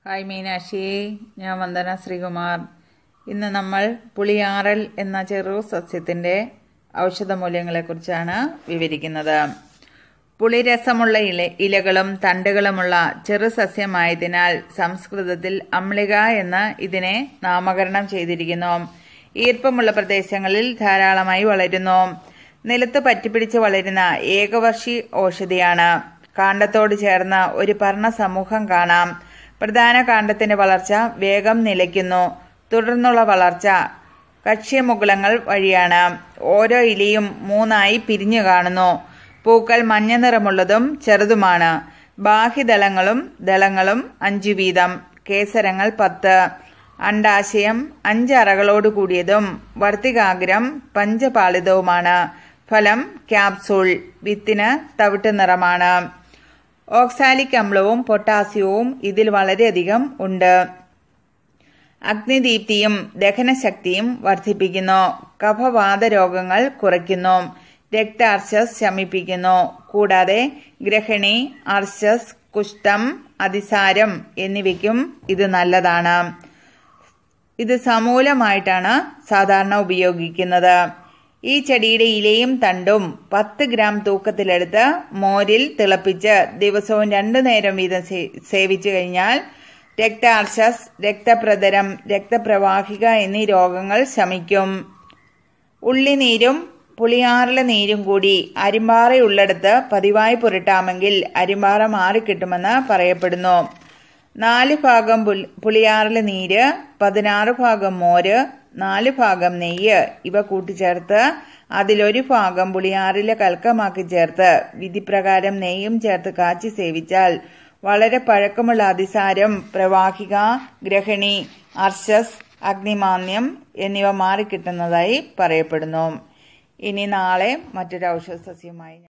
hi Meenakshi ഞാൻ വന്ദന ശ്രീകുമാർ ഇന്ന് നമ്മൾ പുളിയാറൽ എന്ന ചെറു സസ്യത്തിന്റെ ഔഷധ മൂല്യങ്ങളെക്കുറിച്ചാണ് വിവരിക്കുന്നത് പുളിരസമുള്ള ഇല ഇലകളും തണ്ടുകളുമുള്ള ചെറു സസ്യമായതിനാൽ സംസ്കൃതത്തിൽ അമ്ലിക എന്ന് ഇതിനെ നാമകരണം ചെയ്തിരിക്കുന്നു ഈർപ്പമുള്ള പ്രദേശങ്ങളിൽ ധാരാളമായി വളരുന്നു നിലത്ത് പറ്റിപ്പിടിച്ച് വളരുന്ന ഏകവർഷി ഔഷധിയാണ് കാണ്ഡത്തോട് ചേർന്ന ഒരു പർണ സമൂഹം കാണാം പ്രധാന കാണ്ഡത്തിന്റെ വളർച്ച വേഗം നിലയ്ക്കുന്നു തുടർന്നുള്ള വളർച്ച കക്ഷ്യമുകുളങ്ങൾ വഴിയാണ് ഓരോ ഇലയും മൂന്നായി പിരിഞ്ഞു കാണുന്നു പൂക്കൾ മഞ്ഞ നിറമുള്ളതും ചെറുതുമാണ് ബാഹ്യദളങ്ങളും ദളങ്ങളും അഞ്ചു വീതം കേസരങ്ങൾ പത്ത് അണ്ടാശയം അഞ്ച് അറകളോട് കൂടിയതും വർത്തികാഗ്രം പഞ്ചപാളിതവുമാണ് ഫലം ക്യാപ്സൂൾ വിത്തിന് തവിട്ട് നിറമാണ് ഓക്സാലിക് അമ്ലവും പൊട്ടാസ്യവും ഇതിൽ വളരെയധികം ഉണ്ട് അഗ്നിദീപ്തിയും ദഹനശക്തിയും വർദ്ധിപ്പിക്കുന്നു കഫവാത രോഗങ്ങൾ കുറയ്ക്കുന്നു രക്താർശസ് ശമിപ്പിക്കുന്നു കൂടാതെ ഗ്രഹിണി അർശസ് കുഷ്ഠം അതിസാരം എന്നിവയ്ക്കും ഇത് നല്ലതാണ് ഇത് സമൂലമായിട്ടാണ് സാധാരണ ഉപയോഗിക്കുന്നത് ഈ ചെടിയുടെ ഇലയും തണ്ടും പത്ത് ഗ്രാം തൂക്കത്തിലെടുത്ത് മോരിൽ തിളപ്പിച്ച് ദിവസവും രണ്ടു നേരം വീതം സേവിച്ചു കഴിഞ്ഞാൽ രക്താർശസ് രക്തപ്രതരം രക്തപ്രവാഹിക എന്നീ രോഗങ്ങൾ ശമിക്കും ഉള്ളിനീരും പുളിയാറിലെ നീരും കൂടി അരിമ്പാറയുള്ളിടത്ത് പതിവായി പുരട്ടാമെങ്കിൽ അരിമ്പാറ മാറിക്കിട്ടുമെന്ന് പറയപ്പെടുന്നു നാല് ഭാഗം പുളിയാറിലെ നീര് പതിനാറ് ഭാഗം മോര് നാല് ഭാഗം നെയ്യ് ഇവ കൂട്ടിച്ചേർത്ത് അതിലൊരു ഭാഗം പുളിയാറിലെ കൽക്കമാക്കി ചേർത്ത് വിധിപ്രകാരം നെയ്യും ചേർത്ത് കാച്ചി സേവിച്ചാൽ വളരെ പഴക്കമുള്ള അതിസാരം പ്രവാഹിക ഗ്രഹിണി അർശസ് അഗ്നിമാന്യം എന്നിവ മാറിക്കിട്ടുന്നതായി പറയപ്പെടുന്നു ഇനി നാളെ മറ്റൊരു ഔഷധ സസ്യമായി